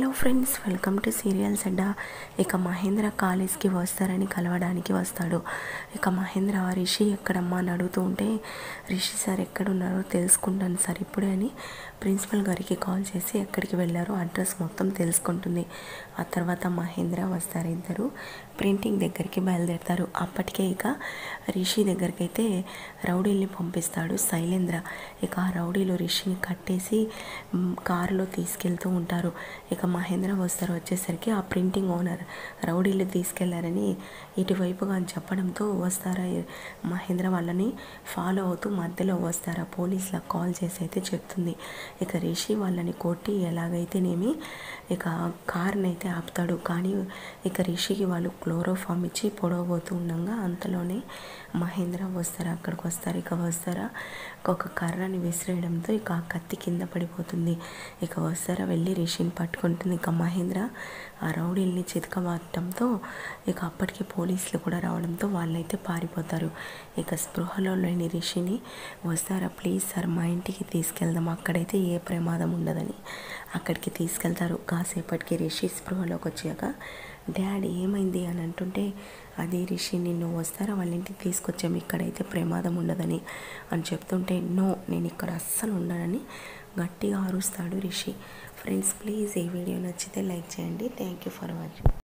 friends welcome to serials అడ్డా ఇక మహేంద్ర కాలేజ్కి వస్తారని కలవడానికి వస్తాడు ఇక మహేంద్ర రిషి ఎక్కడమ్మా అని అడుగుతూ ఉంటే రిషి సార్ ఎక్కడున్నారో తెలుసుకుంటాను సార్ ఇప్పుడే అని ప్రిన్సిపల్ గారికి కాల్ చేసి ఎక్కడికి వెళ్ళారో అడ్రస్ మొత్తం తెలుసుకుంటుంది ఆ తర్వాత మహేంద్ర వస్తారు ఇద్దరు ప్రింటింగ్ దగ్గరికి బయలుదేరుతారు అప్పటికే ఇక రిషి దగ్గరికి అయితే రౌడీల్ని పంపిస్తాడు శైలేంద్ర ఇక ఆ రౌడీలు రిషిని కట్టేసి మ్, కారులో తీసుకెళ్తూ ఉంటారు ఇక మహేంద్ర వస్తారు వచ్చేసరికి ఆ ప్రింటింగ్ ఓనర్ రౌడీలు తీసుకెళ్లారని ఇటువైపుగా అని చెప్పడంతో వస్తారా మహేంద్ర వాళ్ళని ఫాలో అవుతూ మధ్యలో వస్తారా పోలీసులకు కాల్ చేసి అయితే చెప్తుంది ఇక రిషి వాళ్ళని కొట్టి ఎలాగైతేనేమి ఇక కార్ని అయితే ఆపుతాడు కానీ ఇక రిషికి వాళ్ళు క్లోరోఫామ్ ఇచ్చి పొడవబోతూ ఉండగా అంతలోనే మహేంద్ర వస్తారా అక్కడికి వస్తారు ఇక వస్తారా ఒక కర్రని విసిరేయడంతో ఇక ఆ కత్తి కింద పడిపోతుంది ఇక వస్తారా వెళ్ళి రిషిని పట్టుకుంటుంది ఇక మహేంద్ర ఆ రౌడీల్ని చితకబాటంతో ఇక అప్పటికి పోలీసులు కూడా రావడంతో వాళ్ళైతే పారిపోతారు ఇక స్పృహలో లేని రిషిని వస్తారా ప్లీజ్ సార్ మా ఇంటికి తీసుకెళ్దాం అక్కడైతే ఏ ప్రమాదం ఉండదని అక్కడికి తీసుకెళ్తారు కాసేపటికి రిషి స్పృహలోకి వచ్చాక డాడీ ఏమైంది అని అంటుంటే అది రిషి నిన్ను వస్తారా వాళ్ళ ఇంటికి తీసుకొచ్చాము ఇక్కడైతే ప్రమాదం ఉండదని అని చెప్తుంటే నో నేను ఇక్కడ అస్సలు ఉండనని గట్టిగా అరుస్తాడు రిషి ఫ్రెండ్స్ ప్లీజ్ ఈ వీడియో నచ్చితే లైక్ చేయండి థ్యాంక్ యూ ఫర్ వాచింగ్